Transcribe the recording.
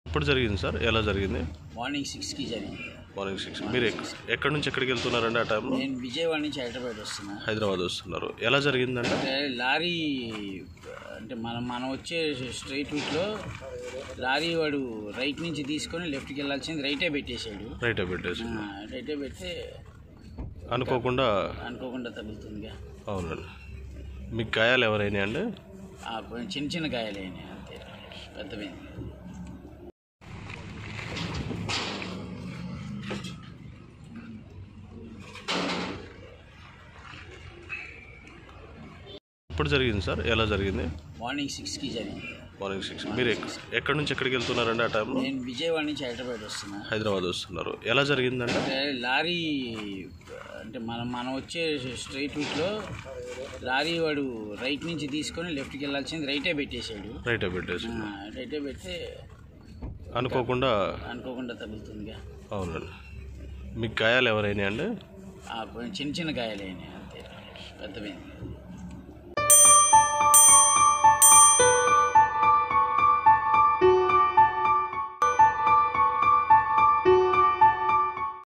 ఎప్పుడు జరిగింది సార్ ఎలా జరిగింది మార్నింగ్ సిక్స్కి జరిగింది మార్నింగ్ సిక్స్ మీరు ఎక్- ఎక్కడి నుంచి ఎక్కడికి వెళ్తున్నారండి ఆ టైంలో నేను విజయవాడ నుంచి హైదరాబాద్ వస్తున్నా హైదరాబాద్ వస్తున్నారు ఎలా జరిగిందండి అంటే లారీ అంటే మనం మనం వచ్చే స్ట్రైట్ రూట్లో లారీ వాడు రైట్ నుంచి తీసుకొని లెఫ్ట్కి వెళ్ళాల్సింది రైటే పెట్టేశాడు రైట్ పెట్టేసి ఆ, రైటే పెడితే అనుకోకుండా అనుకోకుండా తగులుతుందిగా అవునండి మీకు గాయాలు ఎవరైనా అండి ఆ, కొంచెం చిన్న చిన్న గాయాలైనాయి అంతే పెద్దమైంది ఎప్పుడు జరిగింది సార్ ఎలా జరిగింది మార్నింగ్ సిక్స్కి జరిగింది మార్నింగ్ సిక్స్ మీరు ఎక్- ఎక్కడి నుంచి ఎక్కడికి వెళ్తున్నారండి ఆ టైంలో నేను విజయవాడ నుంచి హైదరాబాద్ వస్తున్నా హైదరాబాద్ వస్తున్నారు ఎలా జరిగిందండి అంటే లారీ అంటే మనం మనం వచ్చే స్ట్రైట్ రూట్లో లారీ వాడు రైట్ నుంచి తీసుకొని లెఫ్ట్కి వెళ్ళాల్సింది రైటే పెట్టేశాడు రైట్ పెట్టేసి ఆ, రైటే పెడితే అనుకోకుండా అనుకోకుండా తగులుతుందిగా అవునండి మీకు గాయాలు ఎవరైనా అండి ఆ, కొంచెం చిన్న చిన్న గాయాలైనాయి అంతే పెద్దమైంది